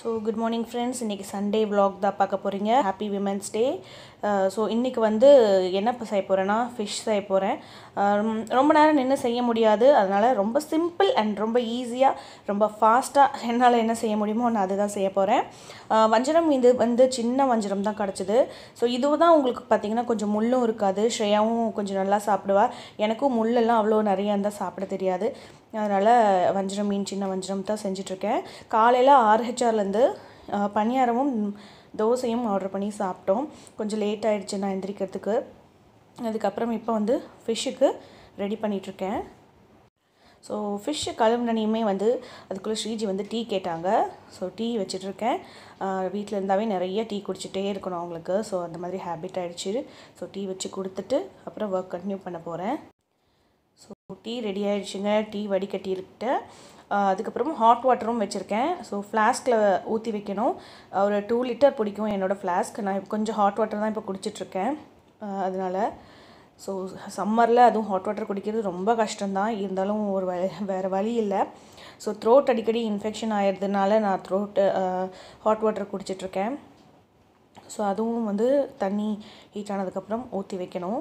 So good morning friends இன்றைக்கி Sunday vlog தான் பார்க்க போகிறீங்க ஹாப்பி விமன்ஸ் டே ஸோ இன்றைக்கி வந்து என்ன இப்போ செய்ய போகிறேன்னா ஃபிஷ் செய்ய போகிறேன் ரொம்ப நேரம் நின்று செய்ய முடியாது அதனால் ரொம்ப சிம்பிள் அண்ட் ரொம்ப ஈஸியாக ரொம்ப ஃபாஸ்ட்டாக என்னால் என்ன செய்ய முடியுமோ நான் அதுதான் செய்ய போகிறேன் வஞ்சரம் இது வந்து சின்ன வஞ்சரம் தான் கிடச்சிது ஸோ இது தான் உங்களுக்கு பார்த்திங்கன்னா கொஞ்சம் முள்ளும் இருக்காது ஸ்ரேயாவும் கொஞ்சம் நல்லா சாப்பிடுவா எனக்கும் முள்ளெல்லாம் அவ்வளோ நிறைய இருந்தால் சாப்பிட தெரியாது அதனால் வஞ்சரம் மீன் சின்ன வஞ்சரம் தான் செஞ்சிட்ருக்கேன் காலையில் ஆர்ஹெச்ஆர்லேருந்து பணியாரமும் தோசையும் ஆர்டர் பண்ணி சாப்பிட்டோம் கொஞ்சம் லேட் ஆகிடுச்சு நான் எந்திரிக்கிறதுக்கு அதுக்கப்புறம் இப்போ வந்து ஃபிஷ்ஷுக்கு ரெடி பண்ணிகிட்ருக்கேன் ஸோ ஃபிஷ்ஷு கழுவுனனையுமே வந்து அதுக்குள்ளே ஸ்ரீஜி வந்து டீ கேட்டாங்க ஸோ டீ வச்சிட்ருக்கேன் வீட்டில் இருந்தாவே நிறைய டீ குடிச்சிட்டே இருக்கணும் அவங்களுக்கு ஸோ அந்த மாதிரி ஹேபிட் ஆகிடுச்சு ஸோ டீ வச்சு கொடுத்துட்டு அப்புறம் ஒர்க் கண்டினியூ பண்ண போகிறேன் ஸோ டீ ரெடி ஆகிடுச்சுங்க டீ வடிகட்டியிருக்கிட்டேன் அதுக்கப்புறம் ஹாட் வாட்டரும் வச்சுருக்கேன் ஸோ ஃப்ளாஸ்கில் ஊற்றி வைக்கணும் ஒரு டூ லிட்டர் பிடிக்கும் என்னோடய ஃப்ளாஸ்க் நான் இப்போ கொஞ்சம் ஹாட் வாட்டர் தான் இப்போ குடிச்சிட்ருக்கேன் அதனால் ஸோ சம்மரில் அதுவும் ஹாட் வாட்டர் குடிக்கிறது ரொம்ப கஷ்டம்தான் இருந்தாலும் ஒரு வ வேறு வழி இல்லை ஸோ த்ரோட் அடிக்கடி இன்ஃபெக்ஷன் ஆயிடுறதுனால நான் த்ரோட்டு ஹாட் வாட்டர் குடிச்சிட்ருக்கேன் ஸோ அதுவும் வந்து தண்ணி ஹீட் ஆனதுக்கப்புறம் ஊற்றி வைக்கணும்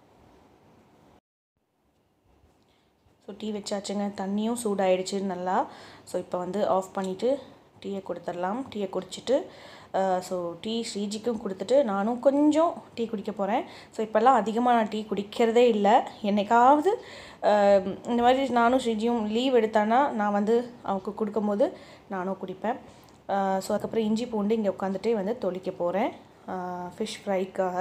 ஸோ டீ வச்சாச்சுங்க தண்ணியும் சூடாயிடுச்சு நல்லா ஸோ இப்போ வந்து ஆஃப் பண்ணிவிட்டு டீயை கொடுத்துடலாம் டீயை குடிச்சிட்டு ஸோ டீ ஸ்ரீஜிக்கும் கொடுத்துட்டு நானும் கொஞ்சம் டீ குடிக்க போகிறேன் ஸோ இப்போல்லாம் அதிகமாக நான் டீ குடிக்கிறதே இல்லை என்னைக்காவது இந்த மாதிரி நானும் ஸ்ரீஜியும் லீவ் எடுத்தானா நான் வந்து அவனுக்கு கொடுக்கும்போது நானும் குடிப்பேன் ஸோ அதுக்கப்புறம் இஞ்சி பூண்டு இங்கே உட்காந்துட்டே வந்து தொளிக்க போகிறேன் ஃபிஷ் ஃப்ரைக்காக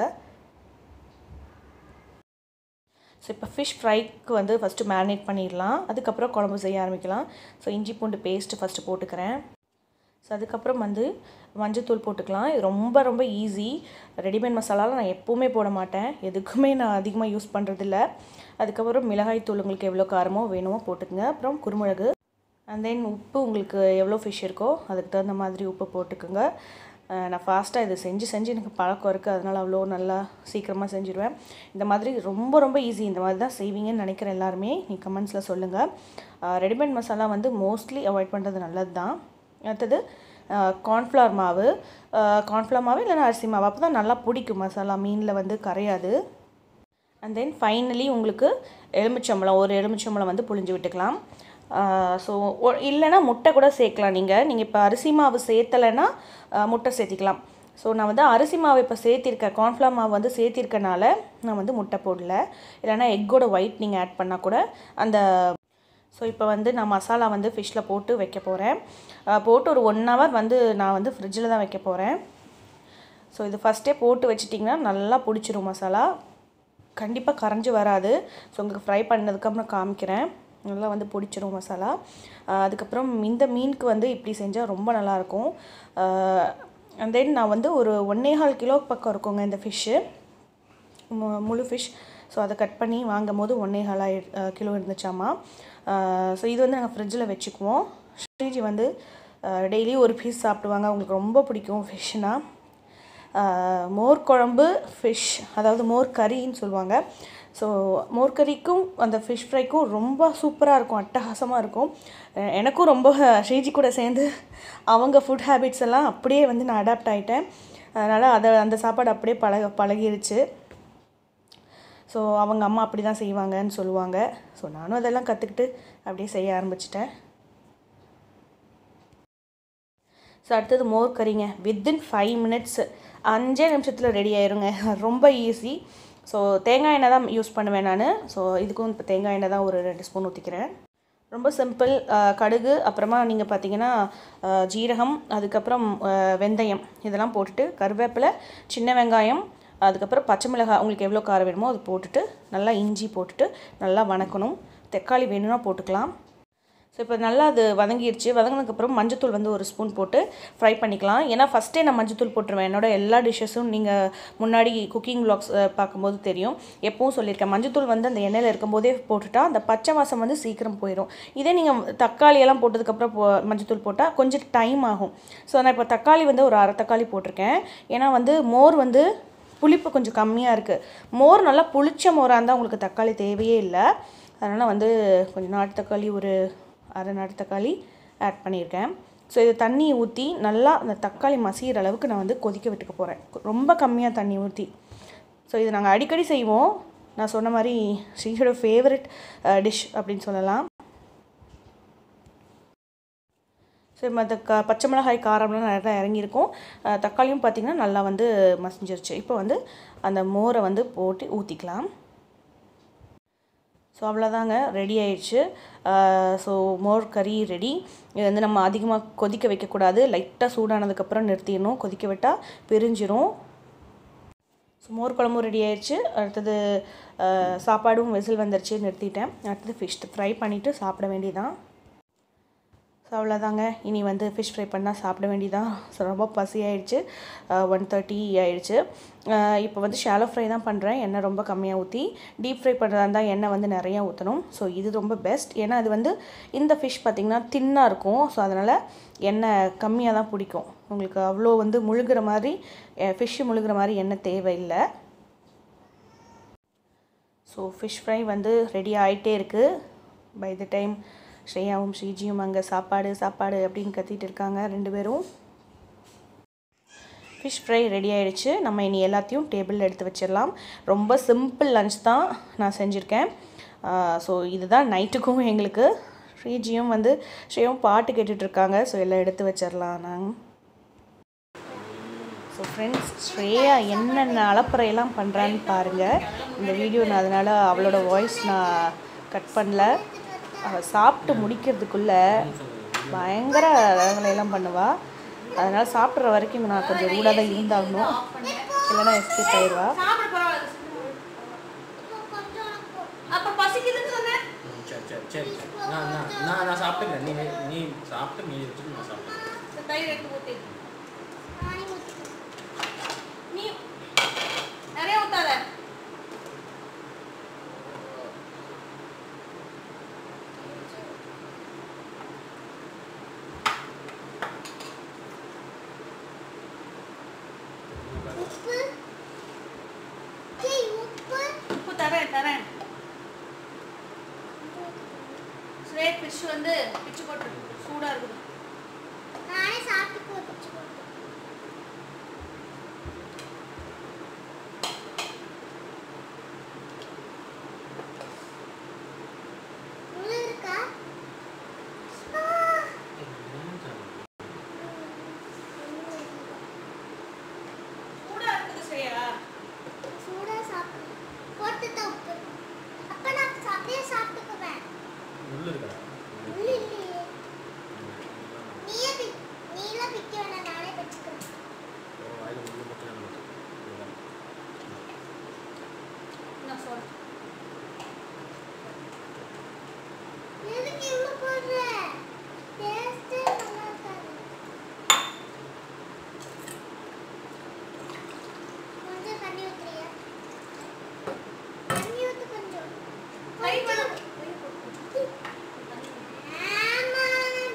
ஸோ இப்போ ஃபிஷ் ஃப்ரைக்கு வந்து ஃபஸ்ட்டு மேரினேட் பண்ணிடலாம் அதுக்கப்புறம் குழம்பு செய்ய ஆரம்பிக்கலாம் ஸோ இஞ்சி பூண்டு பேஸ்ட்டு ஃபஸ்ட்டு போட்டுக்கிறேன் ஸோ அதுக்கப்புறம் வந்து மஞ்சத்தூள் போட்டுக்கலாம் இது ரொம்ப ரொம்ப ஈஸி ரெடிமேட் மசாலாவில் நான் எப்போவுமே போட மாட்டேன் எதுக்குமே நான் அதிகமாக யூஸ் பண்ணுறதில்ல அதுக்கப்புறம் மிளகாய் தூள் உங்களுக்கு எவ்வளோ காரமோ வேணுமோ போட்டுக்கோங்க அப்புறம் குருமிளகு அண்ட் தென் உப்பு உங்களுக்கு எவ்வளோ ஃபிஷ் இருக்கோ அதுக்கு தகுந்த மாதிரி உப்பு போட்டுக்கோங்க நான் ஃபாஸ்ட்டாக இது செஞ்சு செஞ்சு எனக்கு பழக்கம் இருக்குது அதனால் அவ்வளோ நல்லா சீக்கிரமாக செஞ்சுருவேன் இந்த மாதிரி ரொம்ப ரொம்ப ஈஸி இந்த மாதிரி தான் செய்வீங்கன்னு நினைக்கிறேன் எல்லாருமே நீ கமெண்ட்ஸில் சொல்லுங்கள் ரெடிமேட் மசாலா வந்து மோஸ்ட்லி அவாய்ட் பண்ணுறது நல்லது தான் அடுத்தது கார்ன்ஃப்ளவர் மாவு கார்ன்ஃப்ளவர் மாவு இல்லைனா அரிசி மாவு அப்போ தான் நல்லா பிடிக்கும் மசாலா மீனில் வந்து கரையாது அண்ட் தென் ஃபைனலி உங்களுக்கு எலுமிச்சம்பழம் ஒரு எலுமிச்சம்பழம் வந்து புழிஞ்சு விட்டுக்கலாம் ஸோ இல்லைனா முட்டை கூட சேர்க்கலாம் நீங்கள் நீங்கள் இப்போ அரிசி மாவு சேர்த்தலைன்னா முட்டை சேர்த்திக்கலாம் ஸோ நான் வந்து அரிசி மாவு இப்போ சேர்த்திருக்கேன் கார்ன்ஃப்ளவர் மாவு வந்து சேர்த்திருக்கனால நான் வந்து முட்டை போடல இல்லைனா எக்கோட ஒயிட் நீங்கள் ஆட் பண்ணால் கூட அந்த ஸோ இப்போ வந்து நான் மசாலா வந்து ஃபிஷ்ஷில் போட்டு வைக்க போகிறேன் போட்டு ஒரு ஒன் ஹவர் வந்து நான் வந்து ஃப்ரிட்ஜில் தான் வைக்க போகிறேன் ஸோ இது ஃபஸ்ட்டே போட்டு வச்சிட்டிங்கன்னா நல்லா பிடிச்சிரும் மசாலா கண்டிப்பாக கரைஞ்சி வராது ஸோ உங்களுக்கு ஃப்ரை பண்ணதுக்கப்புறம் காமிக்கிறேன் நல்லா வந்து பிடிச்சிரும் மசாலா அதுக்கப்புறம் இந்த மீனுக்கு வந்து இப்படி செஞ்சால் ரொம்ப நல்லாயிருக்கும் அண்ட் தென் நான் வந்து ஒரு ஒன்னேகால் கிலோ பக்கம் இருக்குங்க இந்த ஃபிஷ்ஷு முழு ஃபிஷ் ஸோ அதை கட் பண்ணி வாங்கும் போது ஒன்னேகால் ஆயி கிலோ இருந்துச்சாமா ஸோ இது வந்து நாங்கள் ஃப்ரிட்ஜில் வச்சுக்குவோம் ஸ்ரீஜி வந்து டெய்லி ஒரு பீஸ் சாப்பிடுவாங்க அவங்களுக்கு ரொம்ப பிடிக்கும் ஃபிஷ்னால் மோர் குழம்பு ஃபிஷ் அதாவது மோர் கறின்னு சொல்லுவாங்க ஸோ மோர் கறிக்கும் அந்த ஃபிஷ் ஃப்ரைக்கும் ரொம்ப சூப்பராக இருக்கும் அட்டகாசமாக இருக்கும் எனக்கும் ரொம்ப ஸ்ரீஜி கூட சேர்ந்து அவங்க ஃபுட் ஹேபிட்ஸ் எல்லாம் அப்படியே வந்து நான் அடாப்ட் ஆகிட்டேன் அதனால் அதை அந்த சாப்பாடு அப்படியே பழக பழகிருச்சு ஸோ அவங்க அம்மா அப்படி தான் செய்வாங்கன்னு சொல்லுவாங்க ஸோ நானும் அதெல்லாம் கற்றுக்கிட்டு அப்படியே செய்ய ஆரம்பிச்சிட்டேன் ஸோ அடுத்தது மோர் கறிங்க வித்தின் ஃபைவ் மினிட்ஸ் அஞ்சே நிமிஷத்தில் ரெடி ஆயிருங்க ரொம்ப ஈஸி ஸோ தேங்காய் எண்ணெய் தான் யூஸ் பண்ணுவேன் நான் ஸோ இதுக்கும் இப்போ தேங்காய் எண்ணெய் தான் ஒரு ரெண்டு ஸ்பூன் ஊற்றிக்கிறேன் ரொம்ப சிம்பிள் கடுகு அப்புறமா நீங்கள் பார்த்தீங்கன்னா ஜீரகம் அதுக்கப்புறம் வெந்தயம் இதெல்லாம் போட்டுட்டு கருவேப்பிலை சின்ன வெங்காயம் அதுக்கப்புறம் பச்சை மிளகாய் உங்களுக்கு எவ்வளோ காரம் வேணுமோ அது போட்டுட்டு நல்லா இஞ்சி போட்டுட்டு நல்லா வணக்கணும் தக்காளி வேணும்னா போட்டுக்கலாம் ஸோ இப்போ நல்லா அது வதங்கிடுச்சு வதங்கினதுக்கப்புறம் மஞ்சத்தூள் வந்து ஒரு ஸ்பூன் போட்டு ஃப்ரை பண்ணிக்கலாம் ஏன்னா ஃபஸ்ட்டே நான் மஞ்சத்தூள் போட்டுருவேன் என்னோட எல்லா டிஷ்ஷஸும் நீங்கள் முன்னாடி குக்கிங் வ்ளாக்ஸ் பார்க்கும்போது தெரியும் எப்பவும் சொல்லியிருக்கேன் மஞ்சத்தூள் வந்து அந்த எண்ணெயில் இருக்கும்போதே போட்டுட்டா அந்த பச்சை வாசம் வந்து சீக்கிரம் போயிடும் இதே நீங்கள் தக்காளி எல்லாம் போட்டதுக்கப்புறம் போ மஞ்சத்தூள் போட்டால் கொஞ்சம் டைம் ஆகும் ஸோ நான் இப்போ தக்காளி வந்து ஒரு அரை தக்காளி போட்டிருக்கேன் ஏன்னா வந்து மோர் வந்து புளிப்பு கொஞ்சம் கம்மியாக இருக்குது மோர் நல்லா புளிச்ச மோராக இருந்தால் உங்களுக்கு தக்காளி தேவையே இல்லை அதனால் வந்து கொஞ்சம் நாட்டு தக்காளி ஒரு அரை நாட்டு தக்காளி ஆட் பண்ணியிருக்கேன் ஸோ இது தண்ணி ஊற்றி நல்லா அந்த தக்காளி மசிகிற அளவுக்கு நான் வந்து கொதிக்க விட்டுக்க போகிறேன் ரொம்ப கம்மியாக தண்ணி ஊற்றி ஸோ இது நாங்கள் அடிக்கடி செய்வோம் நான் சொன்ன மாதிரி ஸ்ரீயோட ஃபேவரட் டிஷ் அப்படின்னு சொல்லலாம் ஸோ மற்ற க பச்சை மிளகாய் காரம்லாம் நல்லா இறங்கியிருக்கும் அஹ் தக்காளியும் பார்த்திங்கன்னா நல்லா வந்து மசிஞ்சிருச்சு இப்போ வந்து அந்த மோரை வந்து போட்டு ஊற்றிக்கலாம் ஸோ அவ்வளோதாங்க ரெடி ஆயிடுச்சு ஸோ மோர் கறி ரெடி இது வந்து நம்ம அதிகமாக கொதிக்க வைக்கக்கூடாது லைட்டாக சூடானதுக்கப்புறம் நிறுத்திடணும் கொதிக்க விட்டால் பிரிஞ்சிரும் ஸோ மோர் குழம்பும் ரெடி ஆயிடுச்சு அடுத்தது அஹ், சாப்பாடும் விசில் வந்துருச்சு நிறுத்திட்டேன் அடுத்தது ஃபிஷ் ஃப்ரை பண்ணிவிட்டு சாப்பிட வேண்டியதான் ஸோ அவ்வளோதாங்க இனி வந்து ஃபிஷ் ஃப்ரை பண்ணால் சாப்பிட வேண்டியதான் ஸோ ரொம்ப பசி ஆயிடுச்சு ஒன் தேர்ட்டி ஆயிடுச்சு இப்போ வந்து ஷாலோ ஃப்ரை தான் பண்ணுறேன் எண்ணெய் ரொம்ப கம்மியாக ஊற்றி டீப் ஃப்ரை பண்ணுறதா இருந்தால் எண்ணெய் வந்து நிறையா ஊற்றணும் ஸோ இது ரொம்ப பெஸ்ட் ஏன்னா அது வந்து இந்த ஃபிஷ் பார்த்திங்கன்னா தின்னாக இருக்கும் ஸோ அதனால் எண்ணெய் கம்மியாக தான் பிடிக்கும் உங்களுக்கு அவ்வளோ வந்து முழுகிற மாதிரி ஃபிஷ்ஷு முழுகிற மாதிரி எண்ணெய் தேவையில்லை ஸோ ஃபிஷ் ஃப்ரை வந்து ரெடி ஆகிட்டே இருக்குது பை த டைம் ஸ்ரேயாவும் ஸ்ரீஜியும் அங்கே சாப்பாடு சாப்பாடு அப்படின்னு கத்திட்டு இருக்காங்க ரெண்டு பேரும் ஃபிஷ் ஃப்ரை ரெடி ஆயிடுச்சு நம்ம இனி எல்லாத்தையும் டேபிளில் எடுத்து வச்சிடலாம் ரொம்ப சிம்பிள் லஞ்ச் தான் நான் செஞ்சுருக்கேன் ஸோ இதுதான் நைட்டுக்கும் எங்களுக்கு ஸ்ரீஜியும் வந்து ஸ்ரேயாவும் பாட்டு கேட்டுட்டு இருக்காங்க ஸோ எல்லாம் எடுத்து வச்சிடலாம் நாங்கள் ஸோ ஃப்ரெண்ட்ஸ் ஸ்ரேயா என்னென்ன அலப்பறையெல்லாம் பண்ணுறான்னு பாருங்கள் இந்த வீடியோ நான் அதனால் அவளோட வாய்ஸ் நான் கட் பண்ணல அவள் சாப்பிட்டு முடிக்கிறதுக்குள்ளே பயங்கர வேலையெல்லாம் பண்ணுவா அதனால் சாப்பிட்ற வரைக்கும் நான் கொஞ்சம் ரூடாக தான் இருந்தாகணும் இல்லைன்னா எஸ்கேப் ஆயிடுவா சாப்பிட பரவாயில்ல அப்ப பசிக்குதுன்னு சொன்னேன் ம், சரி சரி சரி சரி. நான் நான் நான் நான் சாப்பிட்டுக்கிறேன் நீ நீ சாப்பிட்டு மீதி வச்சுட்டு நான் சாப்பிட்டுக்கிறேன் இந்த தயிர் எடுத்து ஊத்தி நீ நிறைய ஊத்தாத உப்பு தரேன் தரேன் ஸ்லேட் ஃபிஷ் வந்து பிச்சு போட்டு சூடா இருக்குது நானே சாப்பிட்டு போட்டுச்சு உள்ள இருக்கா ஆ, சூடா இருக்குது ஸ்ரேயா சூடா சாப்பிடு போட்டுட்ட உப்பு அப்ப நான் அப்படியே சாப்பிட்டுக்குவேன் முள்ளு இருக்கா உள்ள இல்லையே நீயே பிக் நீலாம் பிக்க வேணாம் நானே பிச்சுக்கிறேன் ஓ வாயில் முள்ளு மட்டும் தான் இருக்கு. இதுதான். நான் சொல்றேன் எதுக்கு இவ்வளோ போடுற டேஸ்ட்டே நல்லா இருக்காது கொஞ்சம் தண்ணி ஊத்துறியா தண்ணி ஊத்து கொஞ்சம் தயிர் வேணும் ஆமாம்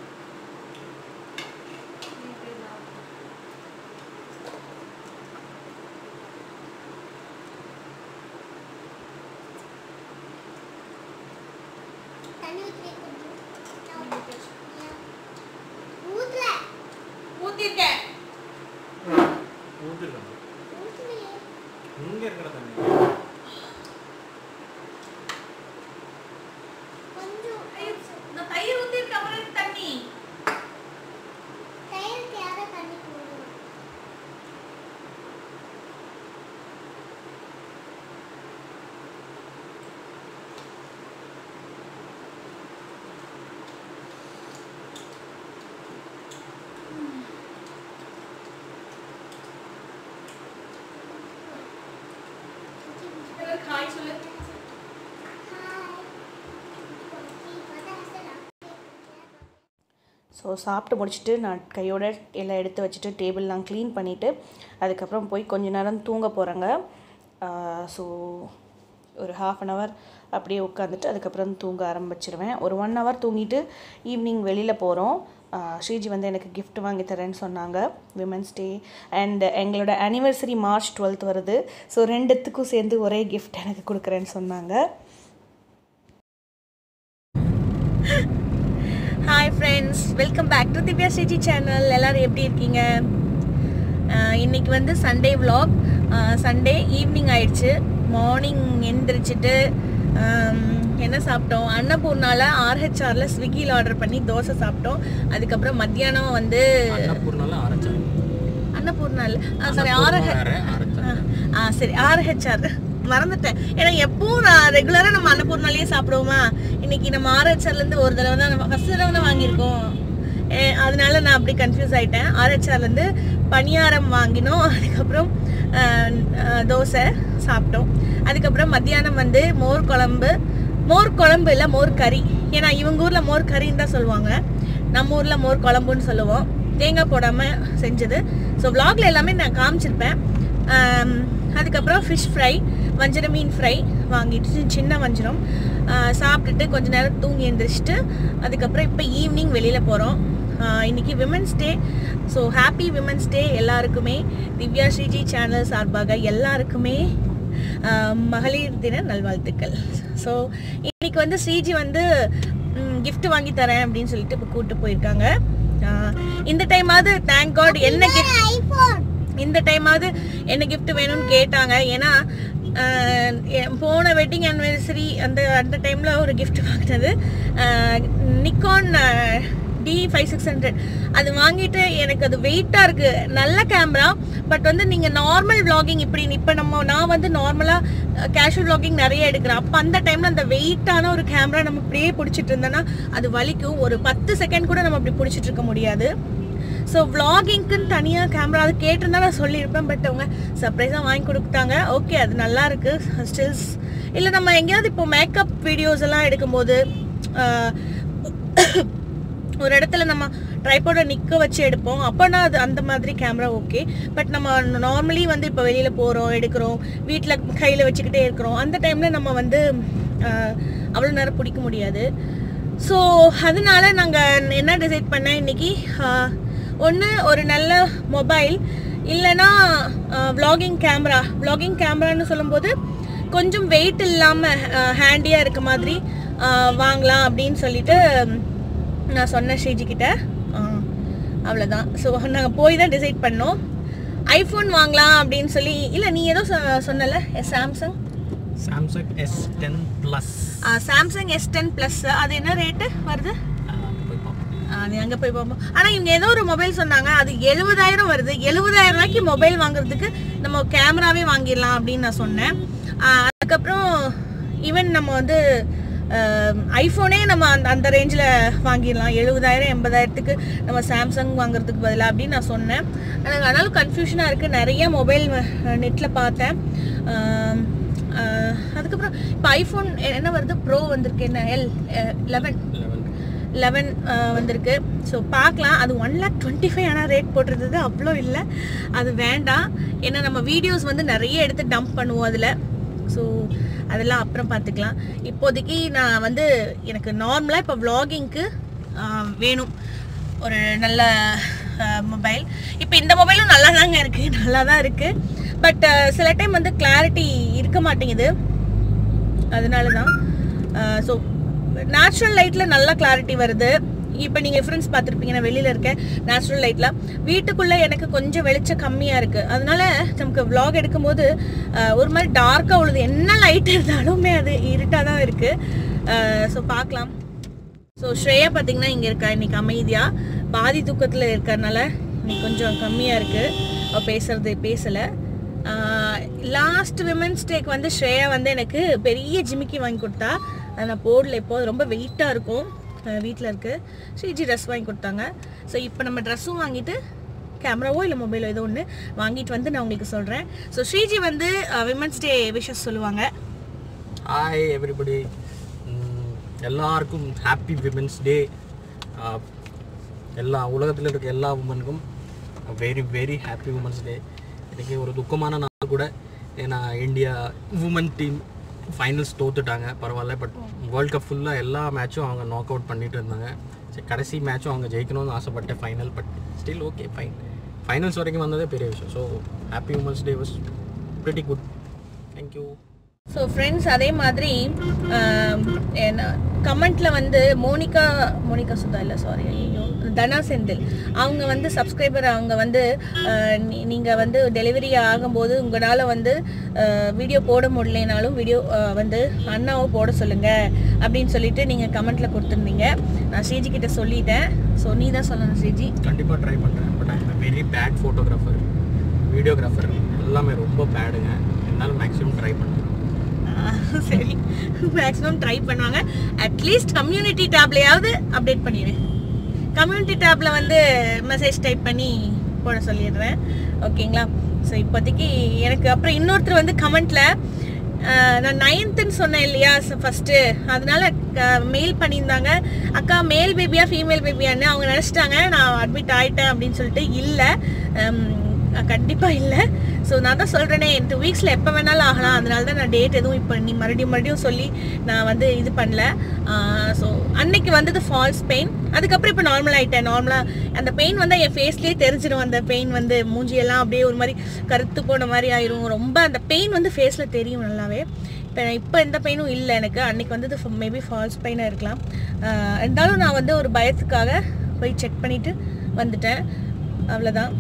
தண்ணி ஊத்துறியா கொஞ்சம் ஊத்தல ஊத்திருக்கேன் ஊத்திருக்கேன். ஊத்தலையே இங்க இருக்கிற தண்ணி கொஞ்சம் நான் தயிர் ஊத்திருக்கேன் அப்புறம் எதுக்கு தண்ணி தயிருக்கு யாரோ தண்ணி போடுவோம் ஹாய் சொல்லு ஸோ சாப்பிட்டு முடிச்சுட்டு நான் கையோட எல்லாம் எடுத்து வச்சுட்டு டேபிள்லாம் க்ளீன் பண்ணிவிட்டு அதுக்கப்புறம் போய் கொஞ்ச நேரம் தூங்க போகிறேங்க ஸோ ஒரு ஹாஃப் அன் ஹவர் அப்படியே உட்காந்துட்டு அதுக்கப்புறம் தூங்க ஆரம்பிச்சிருவேன் ஒரு ஒன் ஹவர் தூங்கிட்டு ஈவினிங் வெளியில் போகிறோம் ஸ்ரீஜி வந்து எனக்கு gift வாங்கி தரேன்னு சொன்னாங்க விமன்ஸ் டே அண்ட் எங்களோட அனிவர்சரி மார்ச் டுவெல்த் வருது ஸோ ரெண்டுத்துக்கும் சேர்ந்து ஒரே gift எனக்கு கொடுக்குறேன்னு சொன்னாங்க hi friends welcome back to Divya Sreeji channel எல்லாரும் எப்படி இருக்கீங்க ஆஹ் இன்னைக்கு வந்து சண்டே vlog சண்டே ஈவினிங் ஆயிடுச்சு மார்னிங் எந்திரிச்சிட்டு ஆம், என்ன சாப்பிட்டோம் அன்னபூர்ணால ஆர்ஹெச்ஆர்ல ஸ்விக்கியில் ஆர்டர் பண்ணி தோசை சாப்பிட்டோம் அதுக்கப்புறம் மத்தியானம் வந்து அன்னபூர்ணால ஆரச்சாரு அன்னபூர்ணால சாரி ஆர்ஹெச் வேற ஆரச்சாரு ஆ சரி ஆர்ஹெச்ஆர் மறந்துட்டேன் ஏன்னா எப்பவும் நான் ரெகுலராக நம்ம அன்னபூர்ணாலேயே சாப்பிடுவோமா இன்னைக்கு நம்ம ஆர்ஹெச்ஆர்ல இருந்து ஒரு தடவை தான் நம்ம ஃபர்ஸ்ட் தடவை தான் வாங்கியிருக்கோம் ஏ, அதனால நான் அப்படி கன்ஃபியூஸ் ஆயிட்டேன் ஆர்ஹெச்ஆர்ல இருந்து பணியாரம் வாங்கினோம் அதுக்கப்புறம் ஆ, ஆ, தோசை சாப்பிட்டோம் அதுக்கப்புறம் மத்தியானம் வந்து மோர் குழம்பு மோர் குழம்பு இல்லை மோர் கறி ஏன்னா இவங்க ஊர்ல மோர் கறின்னு தான் சொல்லுவாங்க நம்ம ஊர்ல மோர் குழம்புன்னு சொல்லுவோம் தேங்காய் போடாம செஞ்சது ஸோ vlogல எல்லாமே நான் காமிச்சிருப்பேன் ஆம், அதுக்கப்புறம் ஃபிஷ் ஃப்ரை வஞ்சர மீன் ஃப்ரை வாங்கிட்டு சின்ன வஞ்சரம் ஆ, சாப்பிட்டுட்டு கொஞ்ச நேரம் தூங்கி எழுந்திரிச்சிட்டு அதுக்கப்புறம் இப்போ ஈவினிங் வெளியில் போகிறோம் இன்னைக்கு women's day so happy women's day எல்லாருக்குமே திவ்யா ஸ்ரீஜி சேனல் சார்பாக எல்லாருக்குமே ஆ, மகளிர் தின நல்வாழ்த்துக்கள் ஸோ இன்னைக்கு வந்து ஸ்ரீஜி வந்து gift வாங்கி தரேன் அப்படின்னு சொல்லிட்டு இப்போ கூப்பிட்டு போயிருக்காங்க ஆ, இந்த டைமாவது தேங்க் காட் என்ன gift ஐபோன் இந்த டைமாவது என்ன gift வேணும்னு கேட்டாங்க ஏன்னா ஆஹ், என் போன வெட்டிங் anniversary அந்த அந்த டைமில் ஒரு gift வாங்கினது Nikon D five six hundred அது வாங்கிட்டு எனக்கு அது வெயிட்டாக இருக்குது நல்ல கேமரா பட் வந்து நீங்கள் நார்மல் vlogging இப்படி இப்போ நம்ம நான் வந்து நார்மலாக கேஷுவல் vlogging நிறைய எடுக்கிறேன் அப்போ அந்த டைமில் அந்த வெயிட்டான ஒரு கேமரா நம்ம இப்படியே பிடிச்சிட்டு இருந்தோன்னா அது வலிக்கும் ஒரு பத்து செகண்ட் கூட நம்ம அப்படி பிடிச்சிட்டு இருக்க முடியாது ஸோ vloggingக்குன்னு தனியாக கேமரா அது கேட்டிருந்தா நான் சொல்லியிருப்பேன் பட் அவங்க சர்ப்ரைஸாக வாங்கி கொடுத்தாங்க ஓகே அது நல்லா இருக்கு ஸ்டில்ஸ் இல்லை நம்ம எங்கேயாவது இப்போ மேக்கப் வீடியோஸ் எல்லாம் எடுக்கும்போது ஆஹ், ஒரு இடத்துல நம்ம ட்ரைபோட நிற்க வச்சு எடுப்போம் அப்போனா அது அந்த மாதிரி கேமரா ஓகே பட் நம்ம நார்மலி வந்து இப்போ வெளியில் போகிறோம் எடுக்கிறோம் வீட்டில் கையில் வச்சுக்கிட்டே இருக்கிறோம் அந்த டைமில் நம்ம வந்து அவ்வளோ நேரம் பிடிக்க முடியாது ஸோ அதனால நாங்கள் என்ன டிசைட் பண்ணேன் இன்னைக்கு ஒன்று ஒரு நல்ல மொபைல் இல்லைன்னா vlogging கேமரா vlogging கேமரான்னு சொல்லும்போது கொஞ்சம் வெயிட் இல்லாமல் ஹேண்டியாக இருக்க மாதிரி ஆஹ், வாங்கலாம் அப்படின்னு சொல்லிட்டு நான் சொன்னேன் ஸ்ரீஜி கிட்ட ஆஹ், அவ்வளோதான் ஸோ நாங்கள் போய் தான் டிசைட் பண்ணோம் ஐஃபோன் வாங்கலாம் அப்படின்னு சொல்லி இல்லை நீ ஏதோ சொ- சொன்னல Samsung Samsung S ten plus Samsung S ten plus அது என்ன ரேட்டு வருது போய் பார்ப்போம் அது அங்கே போய் பார்ப்போம் ஆனால் இவங்க ஏதோ ஒரு மொபைல் சொன்னாங்க அது எழுபதாயிரம் வருது எழுபதாயிரம் ரூபாய்க்கு மொபைல் வாங்குறதுக்கு நம்ம கேமராவே வாங்கிடலாம் அப்படின்னு நான் சொன்னேன் ஆஹ் அதுக்கப்புறம் ஈவன் நம்ம வந்து ஐஃபோனே நம்ம அந்த அந்த ரேஞ்சில் வாங்கிடலாம் எழுபதாயிரம் எண்பதாயிரத்துக்கு நம்ம சாம்சங் வாங்குறதுக்கு பதிலாக அப்படின்னு நான் சொன்னேன் எனக்கு ஆனாலும் கன்ஃபியூஷனாக இருக்குது நிறைய மொபைல் நெட்டில் பார்த்தேன் ஆஹ் ஆஹ் அதுக்கப்புறம் இப்போ ஐஃபோன் என்ன வருது ப்ரோ வந்திருக்கு என்ன எல் லெவன் லெவன் லெவன் வந்திருக்கு ஸோ பார்க்கலாம் அது ஒன் லேக் டுவெண்ட்டி ஃபைவ் ஆனால் ரேட் போட்டிருந்தது அவ்வளோ இல்லை அது வேண்டாம் ஏன்னா நம்ம வீடியோஸ் வந்து நிறைய எடுத்து டம்ப் பண்ணுவோம் அதில் ஸோ அதெல்லாம் அப்புறம் பார்த்துக்கலாம் இப்போதைக்கு நான் வந்து எனக்கு நார்மலாக இப்போ vloggingக்கு ஆஹ், வேணும் ஒரு நல்ல மொபைல் இப்போ இந்த மொபைலும் நல்லா தாங்க இருக்குது நல்லா தான் இருக்குது பட் சில டைம் வந்து கிளாரிட்டி இருக்க மாட்டேங்குது அதனால தான் ஸோ நேச்சுரல் லைட்டில் நல்ல கிளாரிட்டி வருது இப்போ நீங்கள் டிஃப்ரென்ஸ் பார்த்துருப்பீங்க நான் வெளியில் இருக்கேன் நேச்சுரல் லைட்டில் வீட்டுக்குள்ளே எனக்கு கொஞ்சம் வெளிச்சம் கம்மியாக இருக்குது அதனால நமக்கு vlog எடுக்கும்போது அஹ், ஒரு மாதிரி டார்க்காக உள்ளது என்ன லைட் இருந்தாலுமே அது இருட்டாக தான் இருக்குது ஸோ பார்க்கலாம் ஸோ ஸ்ரேயா பார்த்தீங்கன்னா இங்கே இருக்கா இன்னைக்கு அமைதியாக பாதி தூக்கத்தில் இருக்கறனால இன்னைக்கு கொஞ்சம் கம்மியாக இருக்குது அவள் பேசுறது பேசலை லாஸ்ட் விமன்ஸ் டேக்கு வந்து ஸ்ரேயா வந்து எனக்கு பெரிய ஜிமிக்கி வாங்கி கொடுத்தா அதை நான் போடல இப்போ அது ரொம்ப வெயிட்டாக இருக்கும் வீட்டில் இருக்கு ஸ்ரீஜி ட்ரெஸ் வாங்கி கொடுத்தாங்க ஸோ இப்போ நம்ம ட்ரெஸ்ஸும் வாங்கிட்டு கேமராவோ இல்லை மொபைலோ ஏதோ ஒன்று வாங்கிட்டு வந்து நான் உங்களுக்கு சொல்கிறேன் ஸோ ஸ்ரீஜி வந்து விமன்ஸ் டே விஷஸ் சொல்லுவாங்க ஹாய் எவ்ரிபடி எல்லாருக்கும் ஹாப்பி விமென்ஸ் டே எல்லா உலகத்தில் இருக்க எல்லா உமனுக்கும் very very happy women's day இன்றைக்கி ஒரு துக்கமான நாள் கூட ஏன்னா இந்தியா உமன் டீம் ஃபைனல்ஸ் தோத்துட்டாங்க பரவாயில்ல பட் வேர்ல்ட் கப் ஃபுல்லாக எல்லா மேட்சும் அவங்க நாக் அவுட் பண்ணிட்டு இருந்தாங்க சரி கடைசி மேட்சும் அவங்க ஜெயிக்கணும்னு ஆசைப்பட்டேன் final but still okay fine finals வரைக்கும் வந்ததே பெரிய விஷயம் so happy women's day was pretty good thank you so friends அதே மாதிரி ஆம், என்ன கமெண்ட்டில் வந்து மோனிகா மோனிகா சுதா இல்லை சாரி ஐயோ தனா செந்தில் அவங்க வந்து சப்ஸ்கிரைபர் அவங்க வந்து நீங்கள் வந்து டெலிவரி ஆகும்போது உங்களால் வந்து வீடியோ போட முடியலனாலும் வீடியோ வந்து அண்ணாவை போட சொல்லுங்கள் அப்படின்னு சொல்லிட்டு நீங்கள் கமெண்ட்டில் கொடுத்துருந்தீங்க நான் ஸ்ரீஜி கிட்ட சொல்லிட்டேன் ஸோ நீ தான் சொல்லணும் ஸ்ரீஜி கண்டிப்பாக ட்ரை பண்ணுறேன் but I am very bad photographer videographer எல்லாமே ரொம்ப பேடுங்க என்னால் மேக்ஸிமம் ட்ரை பண்ணுறேன் சரி மேக்ஸிமம் ட்ரை பண்ணுவாங்க அட்லீஸ்ட் கம்யூனிட்டி டேப்லையாவது அப்டேட் பண்ணிடு கம்யூனிட்டி டேப்ல வந்து மெசேஜ் டைப் பண்ணி போட சொல்லிடுறேன் ஓகேங்களா ஸோ இப்போதைக்கு எனக்கு அப்புறம் இன்னொருத்தர் வந்து கமெண்ட்ல நான் நைன்த்துன்னு சொன்னேன் இல்லையா ஃபஸ்ட்டு அதனால மெயில் பண்ணியிருந்தாங்க அக்கா மேல் பேபியா ஃபீமேல் பேபியான்னு அவங்க நினச்சிட்டாங்க நான் அட்மிட் ஆயிட்டேன் அப்படின்னு சொல்லிட்டு இல்லை கண்டிப்பாக இல்லை ஸோ நான் தான் சொல்கிறேனே டூ வீக்ஸில் எப்போ வேணாலும் ஆகலாம் அதனால தான் நான் டேட் எதுவும் இப்போ நீ மறுபடியும் மறுபடியும் சொல்லி நான் வந்து இது பண்ணல ஸோ அன்னைக்கு வந்தது ஃபால்ஸ் பெயின் அதுக்கப்புறம் இப்போ நார்மல் ஆகிட்டேன் நார்மலாக அந்த பெயின் வந்து என் ஃபேஸ்லேயே தெரிஞ்சிடும் அந்த பெயின் வந்து மூஞ்சியெல்லாம் அப்படியே ஒரு மாதிரி கருத்து போன மாதிரி ஆயிரும் ரொம்ப அந்த பெயின் வந்து ஃபேஸில் தெரியும் நல்லாவே இப்போ இப்போ எந்த பெயினும் இல்லை எனக்கு அன்னைக்கு வந்தது மேபி ஃபால்ஸ் பெயினாக இருக்கலாம் ஆஹ் இருந்தாலும் நான் வந்து ஒரு பயத்துக்காக போய் செக் பண்ணிவிட்டு வந்துட்டேன் அவ்வளோதான்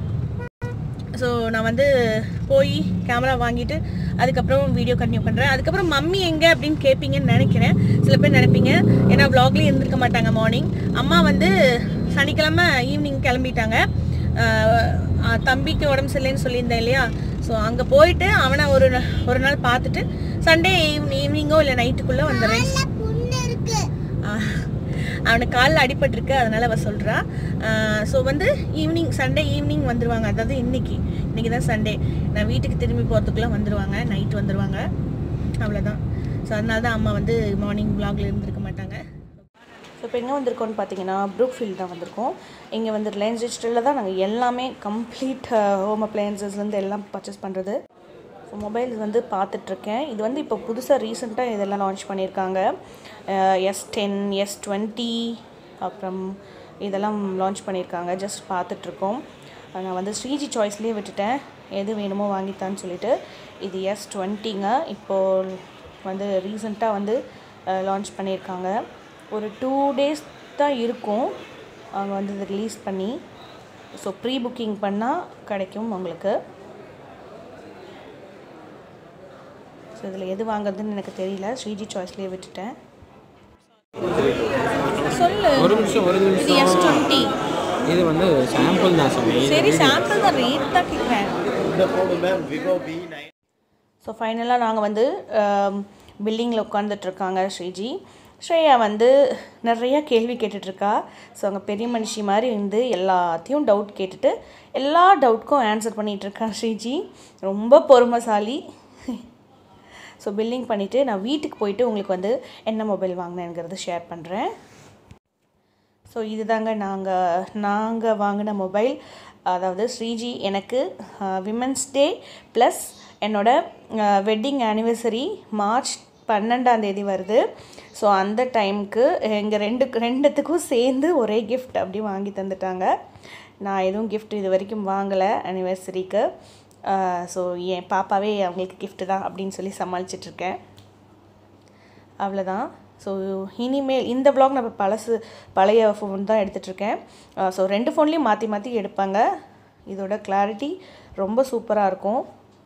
ஸோ நான் வந்து போய் கேமரா வாங்கிட்டு அதுக்கப்புறம் வீடியோ கண்டினியூ பண்ணுறேன் அதுக்கப்புறம் மம்மி எங்கே அப்படின்னு கேட்பீங்கன்னு நினைக்கிறேன் சில பேர் நினைப்பீங்க ஏன்னா vlogலயும் இருந்திருக்க மாட்டாங்க மார்னிங் அம்மா வந்து சனிக்கிழமை ஈவினிங் கிளம்பிட்டாங்க ஆஹ் ஆஹ் தம்பிக்கு உடம்பு சரியில்லைன்னு சொல்லியிருந்தேன் இல்லையா ஸோ அங்கே போயிட்டு அவனை ஒரு நா- ஒரு நாள் பார்த்துட்டு சண்டே ஈவினிங் ஈவினிங்கோ இல்லை நைட்டுக்குள்ளே வந்துடுறேன் நல்ல புண்ணு இருக்கு ஆஹ் அவனுக்கு காலில் அடிபட்டிருக்கு அதனால அவ சொல்கிறா ஸோ வந்து ஈவினிங் சண்டே ஈவினிங் வந்துருவாங்க அதாவது இன்னைக்கு இன்னைக்கு தான் சண்டே நான் வீட்டுக்கு திரும்பி போகிறதுக்குள்ளே வந்துருவாங்க நைட் வந்துருவாங்க அவ்வளோதான் ஸோ அதனால தான் அம்மா வந்து மார்னிங் vlogல இருந்திருக்க மாட்டாங்க ஸோ இப்போ எங்கே வந்திருக்கோம்னு பார்த்தீங்கன்னா ப்ரூக்ஃபீல்ட் தான் வந்திருக்கோம் இங்கே வந்து ரிலையன்ஸ் டிஜிட்டலில் தான் நாங்கள் எல்லாமே கம்ப்ளீட் ஹோம் அப்ளையன்சஸ்லேருந்து எல்லாம் பர்ச்சேஸ் பண்ணுறது ஸோ மொபைல்ஸ் வந்து பார்த்துட்ருக்கேன் இது வந்து இப்போ புதுசாக ரீசெண்டாக இதெல்லாம் லான்ச் பண்ணியிருக்காங்க எஸ் டென் எஸ் டுவெண்ட்டி அப்புறம் இதெல்லாம் லான்ச் பண்ணியிருக்காங்க ஜஸ்ட் பார்த்துட்ருக்கோம் நான் வந்து ஸ்ரீஜி சாய்ஸ்லேயே விட்டுட்டேன் எது வேணுமோ வாங்கித்தான்னு சொல்லிட்டு இது எஸ் டுவெண்ட்டிங்க இப்போது வந்து ரீசெண்டாக வந்து லான்ச் பண்ணியிருக்காங்க ஒரு டூ டேஸ் தான் இருக்கும் அவங்க வந்து இதை ரிலீஸ் பண்ணி ஸோ ப்ரீ புக்கிங் பண்ணால் கிடைக்கும் உங்களுக்கு ஸோ இதில் எது வாங்குறதுன்னு எனக்கு தெரியல ஸ்ரீஜி சாய்ஸ்லேயே விட்டுட்டேன் சொல்லு ஒரு நிமிஷம் ஒரு இது எஸ் டுவெண்ட்டி இது வந்து சாம்பிள் தான் சாமி சரி சாம்பிள் தான் ரேட் தான் கேட்குறேன் ஸோ ஃபைனலாக நாங்கள் வந்து பில்டிங்கில் உட்காந்துட்ருக்காங்க ஸ்ரீஜி ஸ்ரேயா வந்து நிறைய கேள்வி கேட்டுட்ருக்கா ஸோ அங்கே பெரிய மனுஷி மாதிரி இருந்து எல்லாத்தையும் டவுட் கேட்டுட்டு எல்லா டவுட்க்கும் ஆன்சர் பண்ணிகிட்ருக்கா ஸ்ரீஜி ரொம்ப பொறுமைசாலி ஸோ பில்லிங் பண்ணிவிட்டு நான் வீட்டுக்கு போயிட்டு உங்களுக்கு வந்து என்ன மொபைல் வாங்கினேங்கிறது ஷேர் பண்ணுறேன் ஸோ இதுதாங்க நாங்கள் நாங்கள் வாங்கின மொபைல் அதாவது ஸ்ரீஜி எனக்கு விமன்ஸ் டே ப்ளஸ் என்னோட வெட்டிங் ஆனிவர்சரி மார்ச் பன்னெண்டாம் தேதி வருது ஸோ அந்த டைமுக்கு எங்கள் ரெண்டு ரெண்டுத்துக்கும் சேர்ந்து ஒரே gift அப்படி வாங்கி தந்துட்டாங்க நான் எதுவும் gift இது வரைக்கும் வாங்கலை ஆனிவர்சரிக்கு ஸோ என் பாப்பாவே அவங்களுக்கு gift தான் அப்படின்னு சொல்லி சமாளிச்சிட்ருக்கேன் அவ்வளோதான் ஸோ இனிமேல் இந்த vlog நான் இப்ப பழசு பழைய ஃபோன் தான் எடுத்துகிட்ருக்கேன் ஸோ ரெண்டு ஃபோன்லேயும் மாற்றி மாற்றி எடுப்பாங்க இதோட கிளாரிட்டி ரொம்ப சூப்பராக இருக்கும்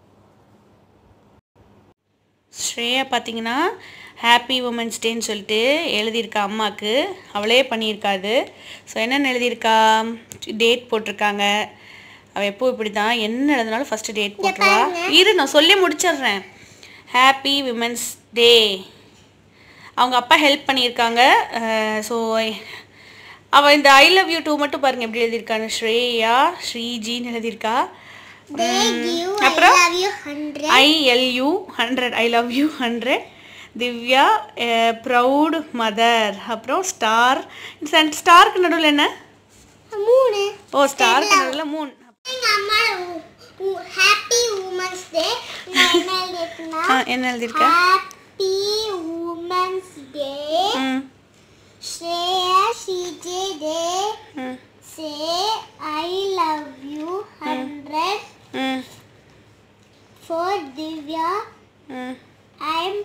ஸ்ரேயா பார்த்தீங்கன்னா ஹாப்பி உமன்ஸ் டேன்னு சொல்லிட்டு எழுதியிருக்கா அம்மாவுக்கு அவளே பண்ணியிருக்காது ஸோ என்னென்ன எழுதியிருக்கா டேட் போட்டிருக்காங்க அவள் எப்போ இப்படி தான் என்ன எழுதினாலும் ஃபஸ்ட்டு டேட் போட்டுருவா இரு நான் சொல்லி முடிச்சிடுறேன் ஹாப்பி விமன்ஸ் டே அவங்க அப்பா ஹெல்ப் பண்ணியிருக்காங்க ஸோ அவள் இந்த ஐ லவ் யூ டூ மட்டும் பாருங்கள் எப்படி எழுதியிருக்கான்னு ஸ்ரேயா ஸ்ரீஜின்னு எழுதியிருக்கா உம், அப்புறம் love you hundred ILU hundred I love you hundred Divya proud mother அப்புறம் ஸ்டார் ஸ்டாருக்கு நடுவில் என்ன மூணு ஓ ஸ்டாருக்கு நடுவில் மூணு எங்க அம்மா ஹாப்பி உமன்ஸ் டே நான் என்ன எழுதிருக்கேன்னா ஆ, என்ன எழுதியிருக்க ஹாப்பி உமன்ஸ் டே ம் Shreya CJ day hmm say I love you hundred hmm for Divya hmm I am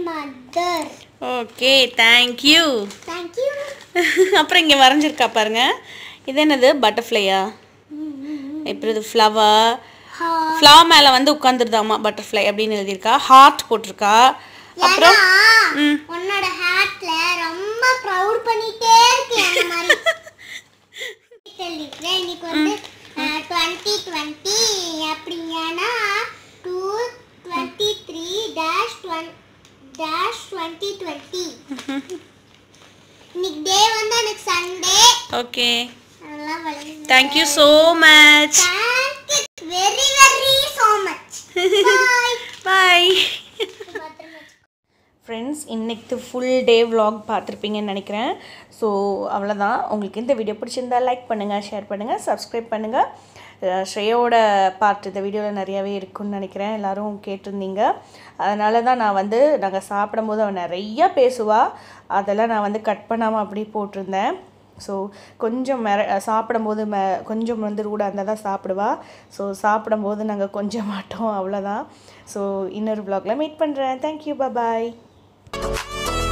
mother okay thank you thank you அப்புறம் இங்கே வரைஞ்சிருக்கா பாருங்க இது என்னது பட்டர்ஃப்ளையா எப்படி இது ஃப்ளவர் ஃப்ளவர் மேலே வந்து உட்காந்துருதாமா பட்டர்ஃப்ளை அப்படின்னு எழுதியிருக்கா ஹார்ட் போட்டிருக்கா அப்புறம் ம். உன்னோட ஹேட்ல ரொம்ப ப்ரௌட் பண்ணிட்டே இருக்கு அந்த மாதிரி சொல்லிக்கிறேன் இன்னைக்கு வந்து டுவெண்ட்டி டுவெண்ட்டி அப்படிங்கன்னா two twenty three dash dash twenty twenty இன்னைக்கு டே வந்து எனக்கு சண்டே ஓகே அதெல்லாம் வளைந்து thank you so much thank you very very so much bye bye friends இன்னைக்கு ஃபுல் டே vlog பார்த்துருப்பீங்கன்னு நினைக்கிறேன் ஸோ அவ்வளோதான் உங்களுக்கு இந்த வீடியோ பிடிச்சிருந்தா லைக் பண்ணுங்கள் ஷேர் பண்ணுங்கள் சப்ஸ்கிரைப் பண்ணுங்கள் அஹ் ஸ்ரேயோட பார்ட் இந்த வீடியோவில் நிறையாவே இருக்குன்னு நினைக்கிறேன் எல்லாரும் கேட்டிருந்தீங்க அதனால தான் நான் வந்து நாங்கள் சாப்பிடும்போது அவன் நிறையா பேசுவா அதெல்லாம் நான் வந்து கட் பண்ணாமல் அப்படியே போட்டிருந்தேன் ஸோ கொஞ்சம் மெர சாப்பிடும்போது மெ கொஞ்சம் வந்து ரூடாக இருந்தால் தான் சாப்பிடுவா ஸோ சாப்பிடும்போது நாங்கள் கொஞ்சம் மாட்டோம் அவ்வளோதான் ஸோ இன்னொரு vlogல மீட் பண்ணுறேன் தேங்க்யூ பாய்